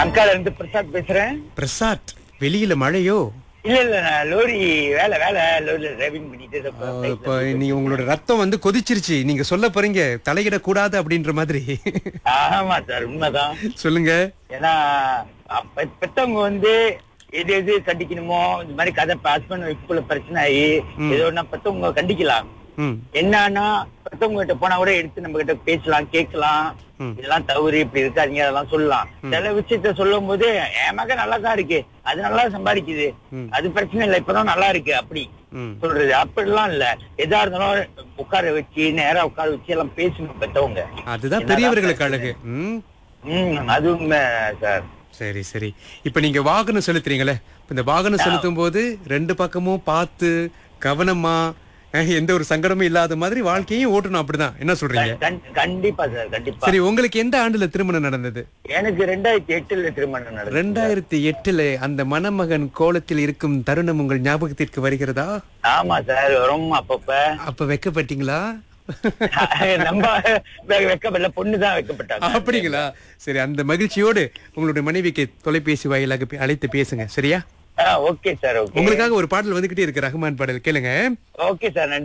பங்கால இருந்து பிரசாத் பேசுறேன் பிரசாத் வெளியில மழையோ இல்ல இல்ல நான் லோரி வேலை வேலை லோரில டிரைவிங் பண்ணிட்டு ஆ, இருப்பேன். இப்ப நீங்க உங்களோட ரத்தம் வந்து கொதிச்சிருச்சு நீங்க சொல்ல போறீங்க தலையிட கூடாது அப்படின்ற மாதிரி ஆமா சார் உண்மைதான் சொல்லுங்க ஏன்னா அப்ப பெத்தவங்க வந்து எது எது கண்டிக்கணுமோ இந்த மாதிரி கதை ஹஸ்பண்ட் ஒய்ஃப்குள்ள பிரச்சனை ஆகி ஏதோ ஒண்ணா பெத்தவங்க கண்டிக்கலாம் ம் என்னன்னா பெத்தவங்க கிட்ட போனா கூட எடுத்து நம்ம கிட்ட பேசலாம் கேட்கலாம் ம். இதெல்லாம் தவறு இப்படி இருக்காதீங்க அதெல்லாம் சொல்லலாம் சில விஷயத்த சொல்லும் போது என் மகன் நல்லா தான் இருக்கு அது நல்லா சம்பாதிக்குது ம். அது பிரச்சனை இல்லை இப்பதான் நல்லா இருக்கு அப்படி ம் சொல்றது அப்படிலாம் இல்ல எதா இருந்தாலும் உட்கார வச்சு நேரா உட்கார வச்சு எல்லாம் பேசணும் பெத்தவங்க அதுதான் என்னதான் பெரியவர்களுக்கு பிரச்சனை? அழகு ம் ம் அது உண்மை சார் சரி சரி இப்ப நீங்க வாகனம் செலுத்துறீங்களே இப்ப இந்த வாகனம் செலுத்தும் போது ரெண்டு பக்கமும் பார்த்து கவனமா அஹ், எந்த ஒரு சங்கடமும் இல்லாத மாதிரி வாழ்க்கையும் ஓட்டணும் அப்படிதான் என்ன சொல்றீங்க கண்- கண்டிப்பா சார் கண்டிப்பா சரி உங்களுக்கு எந்த ஆண்டுல திருமணம் நடந்தது எனக்கு ரெண்டாயிரத்தி எட்டுல திருமணம் நடந்தது ரெண்டாயிரத்தி எட்டுல அந்த மணமகன் கோலத்தில் இருக்கும் தருணம் உங்கள் ஞாபகத்திற்கு வருகிறதா ஆமா சார் வரும் அப்பப்ப அப்ப வெக்கப்பட்டீங்களா நம்ம வெ- வெக்கப்படல பொண்ணுதான் வெக்கப்பட்டாங்க அப்படிங்களா சரி அந்த மகிழ்ச்சியோடு உங்களுடைய மனைவிக்கு தொலைபேசி வாயிலாக பே- அழைத்து பேசுங்க சரியா ஓகே சார் ஓகே உங்களுக்காக ஒரு பாடல் வந்துகிட்டே இருக்கு ரஹ்மான் பாடல் கேளுங்க ஓகே சார் நன்றி